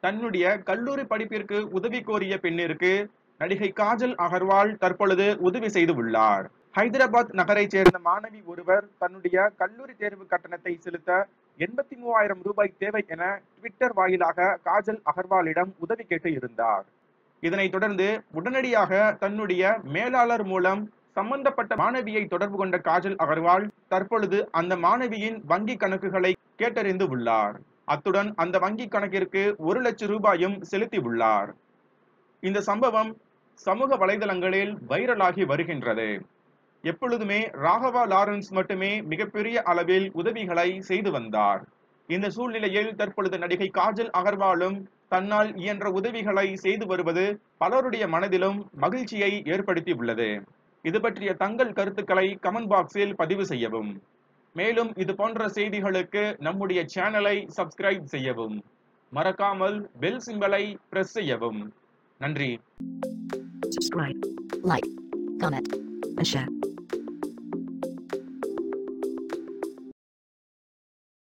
தன்னுடைய கல்லூரி படிப்பிற்கு உதவி கோரிய பெண்ணிற்கு நடிகை காஜல் அகர்வால் தற்பொழுது உதவி செய்து உள்ளார் ஹைதராபாத் நகரைச் சேர்ந்த மாணவி ஒருவர் தன்னுடைய கல்லூரி தேர்வு கட்டணத்தை செலுத்த எண்பத்தி மூவாயிரம் ரூபாய் தேவை என ட்விட்டர் வாயிலாக காஜல் அகர்வாலிடம் உதவி கேட்டு இருந்தார் இதனைத் தொடர்ந்து உடனடியாக தன்னுடைய மேலாளர் மூலம் சம்பந்தப்பட்ட மாணவியை தொடர்பு கொண்ட காஜல் அகர்வால் தற்பொழுது அந்த மாணவியின் வங்கி கணக்குகளை கேட்டறிந்து உள்ளார் அத்துடன் அந்த வங்கி கணக்கிற்கு ஒரு லட்சம் ரூபாயும் செலுத்தி உள்ளார் இந்த சம்பவம் சமூக வலைதளங்களில் வைரலாகி வருகின்றது எப்பொழுதுமே ராகவா லாரன்ஸ் மட்டுமே மிகப்பெரிய அளவில் உதவிகளை செய்து வந்தார் இந்த சூழ்நிலையில் தற்பொழுது நடிகை காஜல் அகர்வாலும் தன்னால் இயன்ற உதவிகளை செய்து வருவது பலருடைய மனதிலும் மகிழ்ச்சியை ஏற்படுத்தி உள்ளது இது பற்றிய தங்கள் கருத்துக்களை கமெண்ட் பாக்ஸில் பதிவு செய்யவும் மேலும் இது போன்ற செய்திகளுக்கு நம்முடைய சேனலை சப்ஸ்கிரைப் செய்யவும் மறக்காமல் பெல் சிம்பலை பிரஸ் செய்யவும் நன்றி subscribe, like, comment, and share.